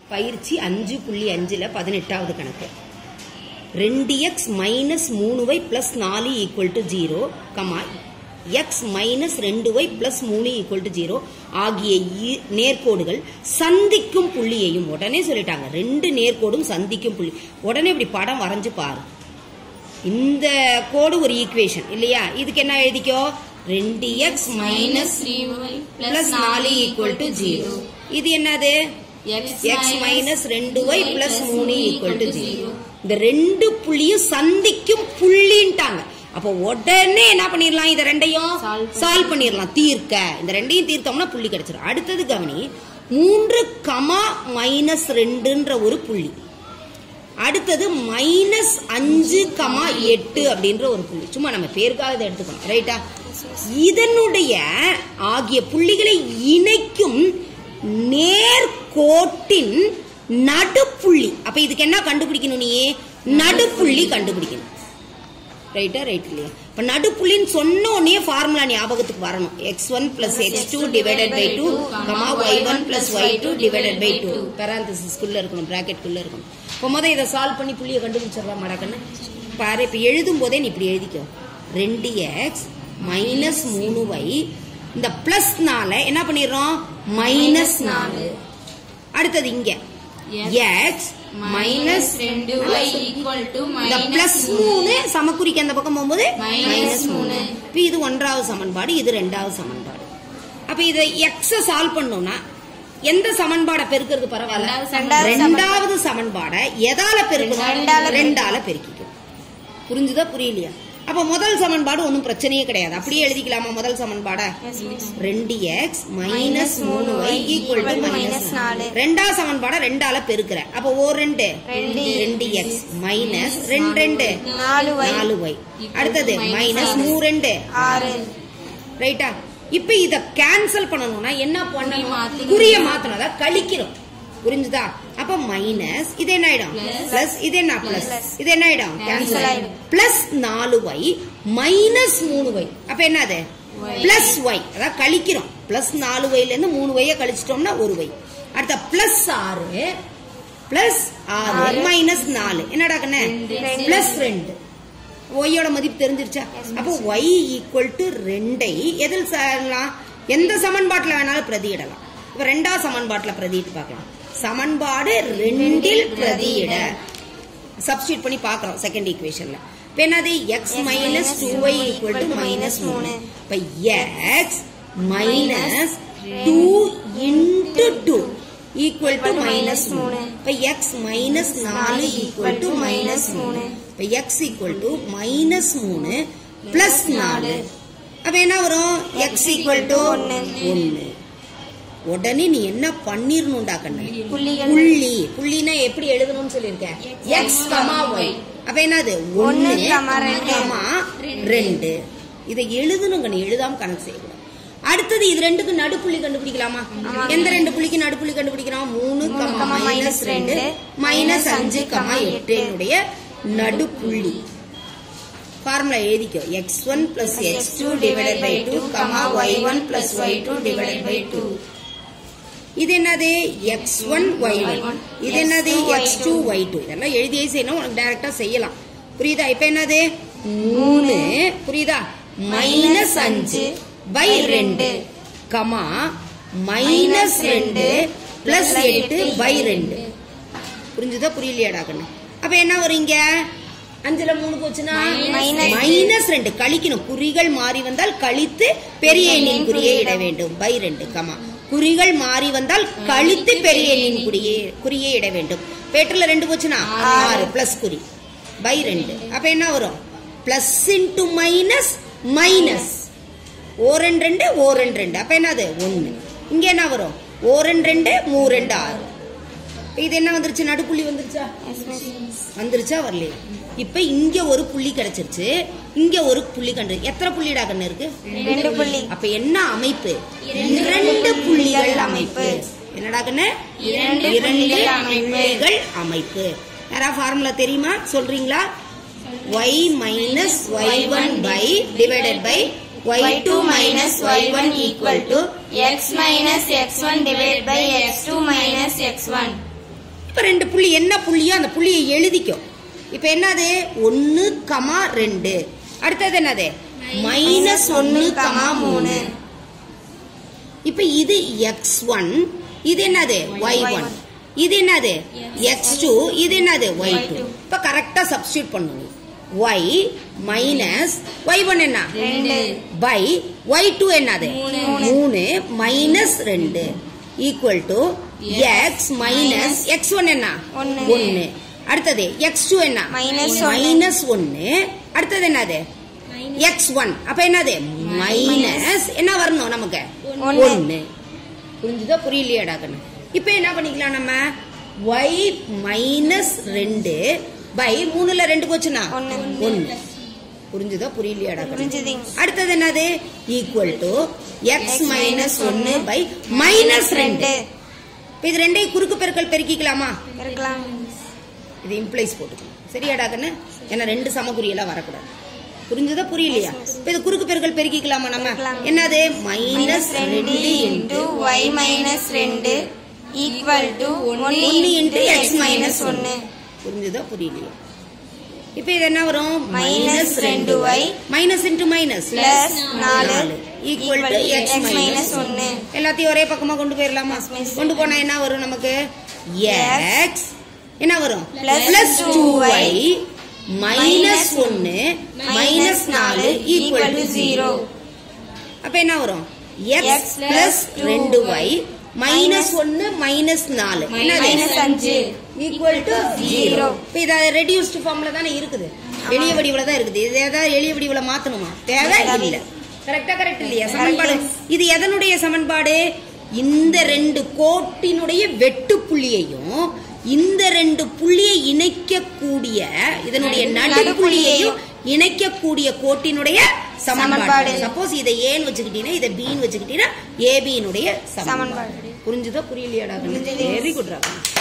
பயிற்சி அஞ்சு புள்ளி அஞ்சுல பதினெட்டாவது கணக்கு ரெண்டு எக்ஸ் மைனஸ் மூணு ஒய் பிளஸ் நாலு equal to zero comma x minus ரெண்டு ஒய் பிளஸ் மூணு ஈக்குவல் டு ஜீரோ ஆகிய இ- நேர்கோடுகள் சந்திக்கும் புள்ளியையும் உடனே சொல்லிட்டாங்க ரெண்டு நேர்கோடும் சந்திக்கும் புள்ளி உடனே இப்படி படம் வரைஞ்சு பாரு இந்த கோடு ஒரு ஈக்குவேஷன் இல்லையா இதுக்கு என்ன எழுதிக்கோ ரெண்டு x minus three y plus நாலு ஈக்குவல் டு ஜீரோ இது என்னது எக்ஸ் மைனஸ் ரெண்டு ஒய் பிளஸ் மூணு ஈக்குவல் டு ஜீரோ இந்த ரெண்டு புள்ளியும் சந்திக்கும் புள்ளின்ட்டாங்க அப்போ உடனே என்ன பண்ணிடலாம் இத ரெண்டையும் Solve பண்ணி- சால்வ் பண்ணிடலாம் தீர்க்க இந்த ரெண்டையும் தீர்த்தோம்னா புள்ளி கிடைச்சிடும் அடுத்தது கவனி மூன்று கமா மைனஸ் ரெண்டுன்ற ஒரு புள்ளி அடுத்தது மைனஸ் அஞ்சு கமா எட்டு அப்படின்ற ஒரு புள்ளி சும்மா நம்ம பேருக்காக இதை எடுத்துக்கணும் ரைட்டா இதனுடைய ஆகிய புள்ளிகளை இணைக்கும் நேர்கோட்டின் நடுப்புள்ளி அப்ப இதுக்கு என்ன கண்டுபிடிக்கணும் நீ நடுப்புள்ளி கண்டுபிடிக்கணும் ரைட்டா ரைட் இல்லையா இப்ப நடுப்புள்ளின்னு சொன்ன உடனே ஃபார்முலா ஞாபகத்துக்கு வரணும் x one plus x two divided by two comma y one plus y two divided by two பெராந்தசிஸ்குள்ள இருக்கணும் பிராக்கெட்குள்ள இருக்கணும் இப்போ முத இதை சால்வ் பண்ணி புள்ளியை கண்டுபிடிச்சிடலாம் மடக்கன்னு பாரு இப்ப எழுதும் போதே நீ இப்படி எழுதிக்கோ ரெண்டு எக்ஸ் மைனஸ் மூணு ஒய் இந்த பிளஸ்னால என்ன பண்ணிடுறோம் மைனஸ் நாலு அடுத்தது இங்க எக்ஸ் மைனஸ் ரெண்டு ஒய் ஈக்குவல் டு இந்த பிளஸ் மூணு சமக்குறிக்கு அந்த பக்கம் போகும்போது Minus மைனஸ் மூணு மூணு. இப்ப இது ஒன்றாவது சமன்பாடு இது ரெண்டாவது சமன்பாடு அப்ப இதை எக்ஸ சால்வ் பண்ணோம்னா எந்த சமன்பாடை பெருக்கிறது பரவாயில்ல ரெண்டாவது சமன்பாடு. ரெண்டாவது சமன்பாடை எதால பெருக்கணும் ரெண்டால ரெண்டால பெருக்கிக்கும் புரிஞ்சுதா புரியலையா அப்ப முதல் சமன்பாடு ஒன்றும் பிரச்சனையே கிடையாது அப்படியே எழுதிக்கலாமா முதல் சமன்பாடை ரெண்டு எக்ஸ் மைனஸ் மூணு ஒய் ஈக்குவல் டு மைனஸ் நாலு ரெண்டாவது சமன்பாடை ரெண்டால பெருக்கிற அப்ப ஓ ரெண்டு ரெண்டு எக்ஸ் மைனஸ் ரெண்டு ரெண்டு நாலு ஒய் நாலு ஒய் அடுத்தது மைனஸ் மூணு ரெண்டு ஆறு ரைட்டா இப்ப இத கேன்சல் பண்ணணும்னா என்ன பண்ணணும் மாத்தணும். குறிய மாத்தணும் அதாவது கழிக்கிறோம் புரிஞ்சுதா அப்ப மைனஸ் இது என்ன ஆயிடும் பிளஸ் இது என்ன பிளஸ் இது என்ன ஆயிடும் கேன்சல் ஆயிடும் பிளஸ் நாலு ஒய் மைனஸ் மூணு ஒய் அப்ப என்னது பிளஸ் ஒய் அதாவது கழிக்கிறோம் பிளஸ் நாலு ஒய்ல இருந்து மூணு ஒய்ய கழிச்சிட்டோம்னா ஒரு ஒய் அடுத்த பிளஸ் ஆறு பிளஸ் ஆறு மைனஸ் நாலு என்னடா கண்ணே பிளஸ் ரெண்டு ஒய்யோட மதிப்பு தெரிஞ்சிருச்சா அப்போ ஒய் ஈக்குவல் டு ரெண்டை எதில் சேரலாம் எந்த சமன்பாட்டில் வேணாலும் பிரதியிடலாம் இப்ப ரெண்டாவது சமன்பாட்டில் பிரதியிட்டு பார்க்கலாம் சமன்பாடு ரெண்டில் பிரதியிட சப்ஸ்டியூட் பண்ணி பார்க்கறோம் செகண்ட் ஈக்குவேஷன்ல இப்ப என்னது x minus two y equal to minus மூணு இப்ப x minus two into two equal to minus மூணு இப்ப எக்ஸ் மைனஸ் நாலு ஈக்குவல் டு மைனஸ் மூணு இப்ப எக்ஸ் ஈக்குவல் டு மைனஸ் மூணு பிளஸ் நாலு அப்ப என்ன வரும் எக்ஸ் ஈக்குவல் டு ஒன்னு உடனே நீ என்ன பண்ணிரணும்டா கண்ணு புள்ளிகள் புள்ளி புள்ளினா எப்படி எழுதணும்னு சொல்லியிருக்கேன் எக்ஸ் கமா ஒய் அப்ப என்னது ஒன்னு ஒண்ணு, comma, ரெண்டு. கமா ரெண்டு இதை எழுதணும் கண்ணு எழுதாம கணக்கு செய்யக்கூடாது அடுத்தது இது ரெண்டுக்கு நடுப்புள்ளி கண்டுபிடிக்கலாமா எந்த ரெண்டு புள்ளிக்கு நடுப்புள்ளி கண்டுபிடிக்கிறோம் மூணு கமா மைனஸ் ரெண்டு மைனஸ் அஞ்சு கமா எட்டுனுடைய நடுப்புள்ளி ஃபார்முலா எழுதிக்கோ x one plus x two divided by two comma y one plus y two divided by two இது என்னது எக்ஸ் ஒன் ஒய் ஒன் இது என்னது எக்ஸ் டூ ஒய் டூ இதெல்லாம் எழுதியே செய்யணும் உனக்கு டைரக்டா செய்யலாம் புரியுதா இப்ப என்னது மூணு புரியுதா மைனஸ் அஞ்சு பை ரெண்டு கமா மைனஸ் ரெண்டு பிளஸ் எட்டு பை ரெண்டு புரிஞ்சுதா புரியலையாடா கண்ணு அப்ப என்ன வரும் இங்க அஞ்சுல மூணு போச்சுன்னா Minus. மைனஸ் ரெண்டு கழிக்கணும் குறிகள் மாறி வந்தால் கழித்து பெரிய எண்ணின் குறியே இட வேண்டும் பை ரெண்டு கமா குறிகள் மாறி வந்தால் கழித்து பெரிய எண்ணின் குறியே குறியே இட வேண்டும் பேட்டர்ல ரெண்டு போச்சுன்னா ஆறு பிளஸ் குறி பை ரெண்டு அப்ப என்ன வரும் பிளஸ் இன்டு மைனஸ் மைனஸ் ஓ ரெண்டு ரெண்டு ஓ ரெண்டு ரெண்டு அப்ப என்னது ஒன்னு இங்க என்ன வரும் ஓ ரெண்டு ரெண்டு மூ ரெண்டு ஆறு இது என்ன வந்துருச்சு நடுப்புள்ளி வந்துருச்சா வந்துருச்சா வரலையா இப்ப இங்க ஒரு புள்ளி கிடைச்சிருச்சு இங்க ஒரு புள்ளி கண்டு எத்தனை புள்ளிடா கண்ணு இருக்கு ரெண்டு புள்ளி அப்ப என்ன அமைப்பு இரண்டு புள்ளிகள் அமைப்பு என்னடா கண்ணு இரண்டு இரண்டு புள்ளிகள் அமைப்பு. புள்ளிகள் அமைப்பு யாரா ஃபார்முலா தெரியுமா சொல்றீங்களா y minus y one by divided by y two minus y one equal to x minus x1 divided by x2 minus x1 இப்ப ரெண்டு புள்ளி என்ன புள்ளியோ அந்த புள்ளியை எழுதிக்கோ இப்ப என்னது ஒன்னு கமா ரெண்டு அடுத்தது என்னது மைனஸ் ஒன்னு கமா மூணு இப்ப இது எக்ஸ் ஒன் இது என்னது ஒய் ஒன் இது என்னது எக்ஸ் டூ இது என்னது ஒய் டூ இப்ப கரெக்டா சப்ஸ்டியூட் பண்ணுங்க ஒய் மைனஸ் ஒய் ஒன் என்ன ரெண்டு பை ஒய் டூ என்னது மூணு மைனஸ் ரெண்டு equal to x minus x one என்ன ஒண்ணு. ஒன்னு அடுத்தது எக்ஸ் டூ என்ன Minus ஒண்ணு. மைனஸ் ஒன்னு அடுத்தது என்னது எக்ஸ் ஒன் அப்ப என்னது மைனஸ் என்ன வரணும் நமக்கு ஒண்ணு. ஒன்னு புரிஞ்சுதா புரியலையாடா கண்ணு இப்ப என்ன பண்ணிக்கலாம் நம்ம ஒய் மைனஸ் ரெண்டு பை மூணுல ரெண்டு போச்சுன்னா ஒண்ணு. ஒன்னு புரிஞ்சுதா புரியலையாடா கண்ணு புரிஞ்சுதுங்க அடுத்தது என்னது ஈக்குவல் டு எக்ஸ் மைனஸ் ஒன்னு பை மைனஸ் ரெண்டு இப்ப இது ரெண்டையும் குறுக்கு பெருக்கல் பெருக்கிக்கலாமா இருக்கலாம் இது இம்ப்ளைஸ் போட்டுக்கணும் சரியாடா கண்ணு ஏன்னா ரெண்டு சமக்குறியெல்லாம் வரக்கூடாது புரிஞ்சதா புரியலையா இப்ப இது குறுக்கு பெருக்கல் பெருக்கிக்கலாமா நம்ம பெருக்கலாம். என்னது மைனஸ் மைனஸ் ரெண்டு ரெண்டு இன்டு ஒய் மைனஸ் ரெண்டு ஈக்குவல் டு ஒன்னு ஒன்னு into into x x minus minus ஒன்னு ஒன்னு புரிஞ்சுதா புரியலையா இப்ப இது என்ன வரும் Minus ரெண்டு y minus into minus plus நாலு equal to x x minus minus ஒன்னு எல்லாத்தையும் ஒரே பக்கமா கொண்டு போயிடலாமா Yes, miss. கொண்டு போனா என்ன வரும் நமக்கு எக்ஸ் என்ன வரும் Plus plus two 2y y minus ஒன்னு மைனஸ் நாலு ஈக்குவல் டு ஜீரோ அப்ப என்ன வரும் x X plus plus two ரெண்டு y ஒய் மைனஸ் ஒன்னு மைனஸ் நாலு மைனஸ் அஞ்சு ஈக்குவல் டு ஜீரோ Zero. இப்ப இது ரெடியூஸ்ட் ஃபார்ம்ல தானே இருக்குது எளிய வடிவுல தான் இருக்குது இது ஏதாவது எளிய வடிவுல மாத்தணுமா தேவை இல்ல கரெக்டா கரெக்ட் இல்லையா சமன்பாடு இது எதனுடைய சமன்பாடு இந்த ரெண்டு கோட்டினுடைய வெட்டு புள்ளியையும் இந்த ரெண்டு புள்ளியை இணைக்கக்கூடிய இதனுடைய நடுப்புள்ளியையும் இணைக்கக்கூடிய கோட்டினுடைய சமன்பாடு சமன்பாடு. சப்போஸ் இதை ஏன்னு வச்சுக்கிட்டீங்கன்னா இதை பின்னு வச்சுக்கிட்டீங்கன்னா ஏபியினுடைய சமன்பாடு சமன்பாடு புரிஞ்சுதா புரியலையாடா புரிஞ்சுது. Very good